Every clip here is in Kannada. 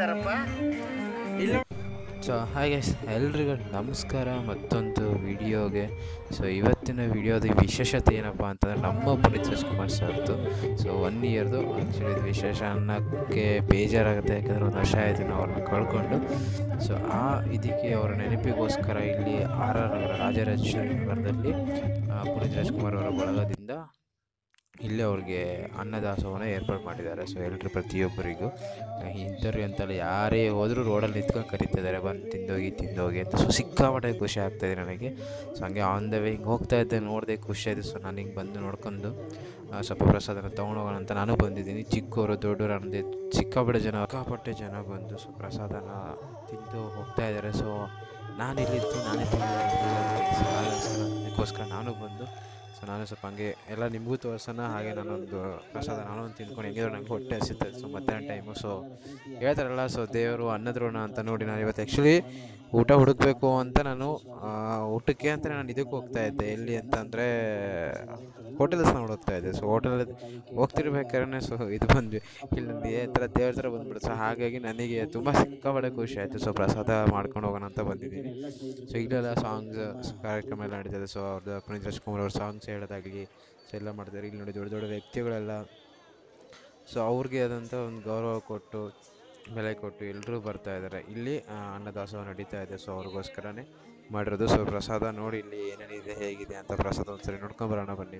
ಇದಾರಪ್ಪ ಇಲ್ಲ ಸೊ ಹಾಗೆ ಎಲ್ರಿಗೂ ನಮಸ್ಕಾರ ಮತ್ತೊಂದು ವಿಡಿಯೋಗೆ ಸೊ ಇವತ್ತಿನ ವಿಡಿಯೋದ ವಿಶೇಷತೆ ಏನಪ್ಪ ಅಂತಂದರೆ ನಮ್ಮ ಪುನೀತ್ ರಾಜ್ಕುಮಾರ್ ಸರ್ದು ಸೊ ಒನ್ ಇಯರ್ದು ಆ್ಯಕ್ಚುಲಿ ಇದು ವಿಶೇಷ ಅನ್ನೋಕ್ಕೆ ಬೇಜಾರಾಗುತ್ತೆ ಯಾಕಂದರೆ ಒಂದು ವರ್ಷ ಆಯಿತು ನಾವು ಅವ್ರನ್ನ ಕಳ್ಕೊಂಡು ಸೊ ಆ ಇದಕ್ಕೆ ಅವರ ನೆನಪಿಗೋಸ್ಕರ ಇಲ್ಲಿ ಆರ್ ಆರ್ ನಗರ ರಾಜರಾಜೇಶ್ವರಿ ನಗರದಲ್ಲಿ ಆ, ಪುನೀತ್ ರಾಜ್ಕುಮಾರ್ ಅವರ ಬಳಗದಿಂದ ಇಲ್ಲೇ ಅವ್ರಿಗೆ ಅನ್ನದಾಸೋಹನ ಏರ್ಪಾಡು ಮಾಡಿದ್ದಾರೆ ಸೊ ಎಲ್ಲರೂ ಪ್ರತಿಯೊಬ್ಬರಿಗೂ ಇಂಟರ್ವ್ಯೂ ಅಂತಲ್ಲ ಯಾರೇ ಹೋದರೂ ರೋಡಲ್ಲಿ ನಿಂತ್ಕೊಂಡು ಕರೀತಿದ್ದಾರೆ ಬಂದು ತಿಂದೋಗಿ ತಿಂದೋಗಿ ಅಂತ ಸೊ ಸಿಕ್ಕಾಪಟ್ಟೆ ಖುಷಿ ಆಗ್ತಾಯಿದೆ ನನಗೆ ಸೊ ಹಂಗೆ ಆನ್ ದ ವೇ ಹಿಂಗೆ ಹೋಗ್ತಾ ಇದ್ದೆ ನೋಡಿದೆ ಖುಷಿ ಆಯಿತು ಸೊ ನಾನು ಹಿಂಗೆ ಬಂದು ನೋಡ್ಕೊಂಡು ಆ, ಸ್ವಲ್ಪ ಪ್ರಸಾದನ ತೊಗೊಂಡೋಗೋಣ ಅಂತ ನಾನು ಬಂದಿದ್ದೀನಿ ಚಿಕ್ಕವರು ದೊಡ್ಡವರು ಅನ್ನೋದೇ ಸಿಕ್ಕಾಪಟ್ಟೆ ಜನ ಸಿಕ್ಕಾಪಟ್ಟೆ ಜನ ಬಂದು ಸೊ ಪ್ರಸಾದನ ತಿಂದು ಹೋಗ್ತಾ ಇದ್ದಾರೆ ಸೊ ನಾನು ಇಲ್ಲಿದ್ದು ನಾನೇ ತಿಂದಿದ್ದಾರೆ ಸೊ ಅದಕ್ಕೋಸ್ಕರ ನಾನು ಬಂದು ಸೊ ನಾನು ಸ್ವಲ್ಪ ಹಂಗೆ ಎಲ್ಲ ನಿಮಗೂ ತೋರ್ಸೋಣ ಹಾಗೆ ನಾನೊಂದು ಪ್ರಸಾದ ನಾನು ಒಂದು ತಿಂದ್ಕೊಂಡು ಹೆಂಗಿದ್ರು ನಂಗೆ ಹೊಟ್ಟೆ ಹಸಿತದೆ ಸೊ ಮಧ್ಯಾಹ್ನ ಟೈಮು ಸೊ ಹೇಳ್ತಾರಲ್ಲ ಸೊ ದೇವರು ಅನ್ನದ್ರೋಣ ಅಂತ ನೋಡಿ ನಾನು ಇವತ್ತು ಆ್ಯಕ್ಚುಲಿ ಊಟ ಹುಡುಕಬೇಕು ಅಂತ ನಾನು ಆ, ಊಟಕ್ಕೆ ಅಂತ ನಾನು ಇದಕ್ಕೆ ಹೋಗ್ತಾ ಇದ್ದೆ ಎಲ್ಲಿ ಅಂತಂದರೆ ಹೋಟೆಲ್ಸ್ ನೋಡೋಗ್ತಾ ಇದ್ದೆ ಸೊ ಹೋಟೆಲ್ ಹೋಗ್ತಿರ್ಬೇಕಾದ್ರೆ ಸೊ ಇದು ಬಂದ್ವಿ ಇಲ್ಲಿ ನನಗೆ ಈ ಥರ ದೇವ್ರ ಥರ ಬಂದ್ಬಿಡುತ್ತೆ ಸೊ ಹಾಗಾಗಿ ನನಗೆ ತುಂಬ ಸಿಕ್ಕಾಪಟ್ಟೆ ಖುಷಿ ಆಯಿತು ಸೊ ಪ್ರಸಾದ ಮಾಡ್ಕೊಂಡು ಹೋಗೋಣ ಅಂತ ಬಂದಿದ್ದೀನಿ ಸೊ ಇಲ್ಲೆಲ್ಲ ಸಾಂಗ್ಸ್ ಕಾರ್ಯಕ್ರಮ ಎಲ್ಲ ನಡೀತದೆ ಸೊ ಅವ್ರದ್ದು ಪುನೀತ್ ರಾಜ್ಕುಮಾರ್ ಅವ್ರ ಸಾಂಗ್ಸ್ ಹೇಳೋದಾಗಲಿ ಸೊ ಎಲ್ಲ ಮಾಡ್ತಾರೆ ಇಲ್ಲಿ ನೋಡಿ ದೊಡ್ಡ ದೊಡ್ಡ ವ್ಯಕ್ತಿಗಳೆಲ್ಲ ಸೊ ಅವ್ರಿಗೆ ಆದಂಥ ಒಂದು ಗೌರವ ಕೊಟ್ಟು ಬೆಲೆ ಕೊಟ್ಟು ಎಲ್ಲರೂ ಬರ್ತಾ ಇದ್ದಾರೆ ಇಲ್ಲಿ ಆ, ಅನ್ನದಾಸೋಹ ನಡೀತಾ ಇದೆ ಸೊ ಅವ್ರಿಗೋಸ್ಕರನೇ ಮಾಡಿರೋದು ಸೊ ಪ್ರಸಾದ ನೋಡಿ ಇಲ್ಲಿ ಏನೇನಿದೆ ಹೇಗಿದೆ ಅಂತ ಪ್ರಸಾದ ಒಂದ್ಸರಿ ನೋಡ್ಕೊಂಬರೋಣ ಬನ್ನಿ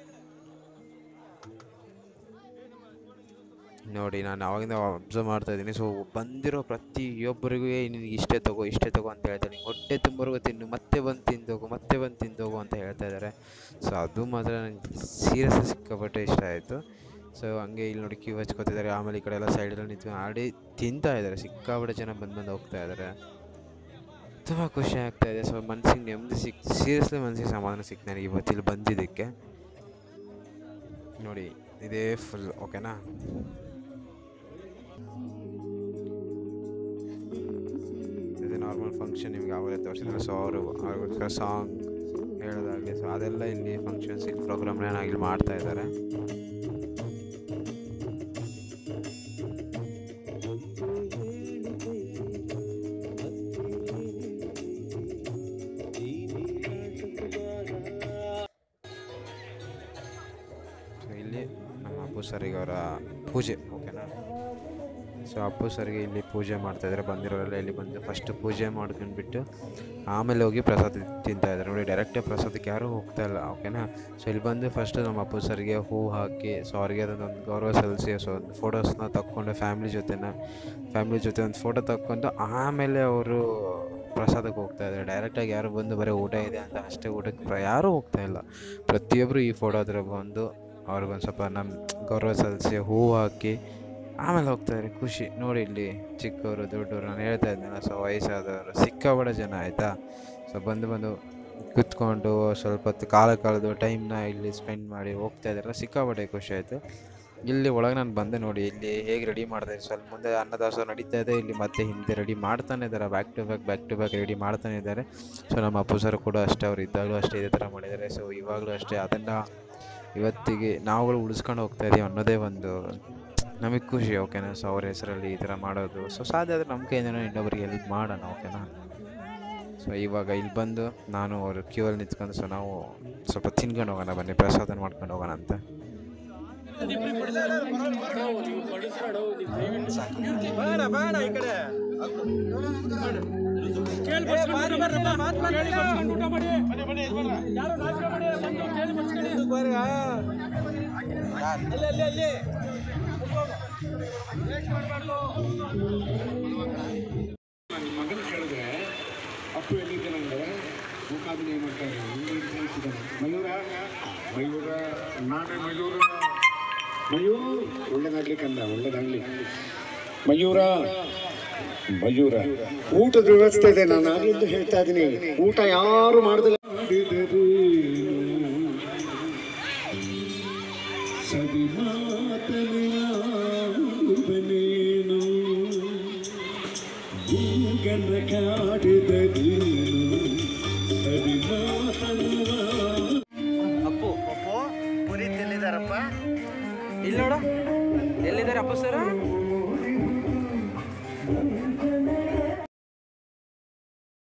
ನೋಡಿ ನಾನು ಅವಾಗಿಂದ ಅಬ್ಸರ್ವ್ ಮಾಡ್ತಾ ಇದ್ದೀನಿ ಸೊ ಬಂದಿರೋ ಪ್ರತಿಯೊಬ್ಬರಿಗೂ "ಏ, ನಿನಗೆ ಇಷ್ಟೇ ತಗೋ ಇಷ್ಟೇ ತಗೋ ಅಂತ ಹೇಳ್ತಾರೆ ನಿಂಗೆ ಹೊಟ್ಟೆ ತುಂಬೋರ್ಗು ತಿನ್ನು ಮತ್ತೆ ಬಂದು ತಿಂದೋಗು ಮತ್ತೆ ಬಂದು ತಿಂದೋಗು ಅಂತ ಹೇಳ್ತಾ ಇದ್ದಾರೆ ಸೊ ಅದು ಮಾತ್ರ ನನಗೆ ಸೀರಿಯಸ್ ಸಿಕ್ಕಾಪಟ್ಟೆ ಇಷ್ಟ ಆಯಿತು ಸೊ ಹಂಗೆ ಇಲ್ಲಿ ನೋಡಿ ಕ್ಯೂ ಹಚ್ಕೋತಿದ್ದಾರೆ ಆಮೇಲೆ ಈ ಕಡೆ ಎಲ್ಲ ಸೈಡಲ್ಲಿ ನಿಂತ್ಕೊಂಡು ಆಡಿ ತಿಂತಾ ಇದ್ದಾರೆ ಸಿಕ್ಕಾಪಟ್ಟೆ ಜನ ಬಂದು ಬಂದು ಹೋಗ್ತಾ ಇದ್ದಾರೆ ತುಂಬ ಖುಷಿ ಆಗ್ತಾ ಇದೆ ಸೊ ಮನ್ಸಿಗೆ ನೆಮ್ಮದಿ ಸಿಕ್ ಸೀರಿಯಸ್ಲಿ ಮನಸ್ಸಿಗೆ ಸಮಾಧಾನ ಸಿಕ್ತು ನನಗೆ ಇವತ್ತು ಇಲ್ಲಿ ಬಂದಿದ್ದಕ್ಕೆ ನೋಡಿ ಇದೇ ಫುಲ್ ಓಕೆನಾ ಇದು ನಾರ್ಮಲ್ ಫಂಕ್ಷನ್ ನಿಮ್ಗೆ ಆವಾಗಲೇ ತೋರಿಸಿದ್ರೆ ಸೊ ಅವರು ಅವ್ರಿಗೋಸ್ಕರ ಸಾಂಗ್ ಹೇಳೋದಾಗಲಿ ಸೊ ಅದೆಲ್ಲ ಇಲ್ಲಿ ಫಂಕ್ಷನ್ಸ್ ಇಲ್ಲಿ ಪ್ರೋಗ್ರಾಮ್ನ ಇಲ್ಲಿ ಮಾಡ್ತಾ ಇದ್ದಾರೆ ಸೊ ಇಲ್ಲಿ ನಮ್ಮ ಅಪ್ಪು ಸರಿಗೆ ಅವರ ಪೂಜೆ ಓಕೆನಾ ಸೊ ಅಪ್ಪು ಸರ್ಗೆ ಇಲ್ಲಿ ಪೂಜೆ ಮಾಡ್ತಾ ಇದ್ದಾರೆ ಬಂದಿರೋರೆಲ್ಲ ಇಲ್ಲಿ ಬಂದು ಫಸ್ಟ್ ಪೂಜೆ ಮಾಡ್ಕೊಂಡ್ಬಿಟ್ಟು ಆಮೇಲೆ ಹೋಗಿ ಪ್ರಸಾದ ತಿಂತಾ ಇದ್ದಾರೆ ನೋಡಿ ಡೈರೆಕ್ಟೇ ಪ್ರಸಾದಕ್ಕೆ ಯಾರೂ ಹೋಗ್ತಾ ಇಲ್ಲ ಓಕೆನಾ ಸೊ ಇಲ್ಲಿ ಬಂದು ಫಸ್ಟ್ ನಮ್ಮ ಅಪ್ಪು ಸರ್ಗೆ ಹೂ ಹಾಕಿ ಸೊ ಅವ್ರಿಗೆ ಅದೊಂದು ಗೌರವ ಸಲ್ಲಿಸಿ ಸೊ ಒಂದು ಫೋಟೋಸ್ನ ತಕ್ಕೊಂಡು ಫ್ಯಾಮ್ಲಿ ಜೊತೆನ ಫ್ಯಾಮ್ಲಿ ಜೊತೆ ಒಂದು ಫೋಟೋ ತಕ್ಕೊಂಡು ಆಮೇಲೆ ಅವರು ಪ್ರಸಾದಕ್ಕೆ ಹೋಗ್ತಾ ಇದ್ದಾರೆ ಡೈರೆಕ್ಟಾಗಿ ಯಾರು ಬಂದು ಬರೀ ಊಟ ಇದೆ ಅಂತ ಅಷ್ಟೇ ಊಟಕ್ಕೆ ಪ್ರ ಯಾರೂ ಹೋಗ್ತಾ ಇಲ್ಲ ಪ್ರತಿಯೊಬ್ಬರು ಈ ಫೋಟೋ ಹತ್ರ ಬಂದು ಅವ್ರಿಗೊಂದು ಸ್ವಲ್ಪ ನಮ್ಮ ಗೌರವ ಸಲ್ಲಿಸಿ ಹೂ ಹಾಕಿ ಆಮೇಲೆ ಹೋಗ್ತಾರೆ ಖುಷಿ ನೋಡಿ ಇಲ್ಲಿ ಚಿಕ್ಕವರು ದೊಡ್ಡವರು ನಾನು ಹೇಳ್ತಾ ಇದ್ದೀನಲ್ಲ ಸೊ ವಯಸ್ಸಾದವರು ಸಿಕ್ಕಾಪಟ್ಟೆ ಜನ ಆಯಿತಾ ಸೊ ಬಂದು ಬಂದು ಕುತ್ಕೊಂಡು ಸ್ವಲ್ಪ ಹೊತ್ತು ಕಾಲ ಕಳೆದು ಟೈಮ್ನ ಇಲ್ಲಿ ಸ್ಪೆಂಡ್ ಮಾಡಿ ಹೋಗ್ತಾ ಇದ್ದಾರಲ್ಲ ಸಿಕ್ಕಾಪಟ್ಟೆ ಖುಷಿ ಆಯಿತು ಇಲ್ಲಿ ಒಳಗೆ ನಾನು ಬಂದೆ ನೋಡಿ ಇಲ್ಲಿ ಹೇಗೆ ರೆಡಿ ಮಾಡ್ತಾರೆ ಸ್ವಲ್ಪ ಮುಂದೆ ಅನ್ನದಾಸೋಹ ನಡೀತಾ ಇದೆ ಇಲ್ಲಿ ಮತ್ತೆ ಹಿಂದೆ ರೆಡಿ ಮಾಡ್ತಾನೆ ಇದ್ದಾರೆ back to back back to back ready ಮಾಡ್ತಾನೆ ಇದ್ದಾರೆ ಸೊ ನಮ್ಮ ಅಪ್ಪು ಸರ್ ಕೂಡ ಅಷ್ಟೇ ಅವ್ರು ಇದ್ದಾಗಲೂ ಅಷ್ಟೇ ಇದೇ ಥರ ಮಾಡಿದ್ದಾರೆ ಸೊ ಇವಾಗಲೂ ಅಷ್ಟೇ ಅದನ್ನು ಇವತ್ತಿಗೆ ನಾವುಗಳು ಉಳಿಸ್ಕೊಂಡು ಹೋಗ್ತಾ ಇದೀವಿ ಅನ್ನೋದೇ ಒಂದು ನಮಗೆ ಖುಷಿ ಓಕೆನಾ ಸೊ ಅವ್ರ ಹೆಸರಲ್ಲಿ ಈ ಥರ ಮಾಡೋದು ಸೊ ಸಾಧ್ಯ ಆದರೆ ನಮ್ಮ ಕೈಯಿಂದ ಇನ್ನೊಬ್ರಿಗೆ ಹೆಲ್ಪ್ ಮಾಡೋಣ ಓಕೆನಾ ಸೊ ಇವಾಗ ಇಲ್ಲಿ ಬಂದು ನಾನು ಅವ್ರ ಕ್ಯೂ ಅಲ್ಲಿ ನಿಂತ್ಕೊಂಡು ಸೊ ನಾವು ಸ್ವಲ್ಪ ತಿನ್ಕೊಂಡು ಹೋಗೋಣ ಬನ್ನಿ ಪ್ರಸಾದನ ಮಾಡ್ಕೊಂಡು ಹೋಗೋಣ ಅಂತ ಬೇಡ ಬೇಡ ಈ ಕಡೆ ನನ್ನ ಮಗನ ಕೇಳಿದ್ರೆ ಅಪ್ಪು ಎಲ್ಲಿದ್ದಾನಂದ್ರೆ ಮೂಕಾಭಿನಯ ಮಾಡ್ತಾರೆ ಹಿಂಗೆ ಕಳಿಸಿದ್ದಾನೆ ಮಯೂರ ಮಯೂರ ನಾನೇ ಮಯೂರ ಮಯೂರ್ ಒಳ್ಳೇದಾಗ್ಲಿಕ್ಕಂದ ಒಳ್ಳೇದಾಗ್ಲಿ ಮಯೂರ ಮಯೂರ ಊಟದ ವ್ಯವಸ್ಥೆ ಇದೆ ನಾನು ಆಗ್ಲಿಂದ ಹೇಳ್ತಾ ಇದ್ದೀನಿ ಊಟ ಯಾರು ಮಾಡಿದಿಲ್ಲ ಸವಿ ಮಾತನಾಡುವನೇನು ಭೂಗನ ಕಾಡಿದಲ್ಲಿ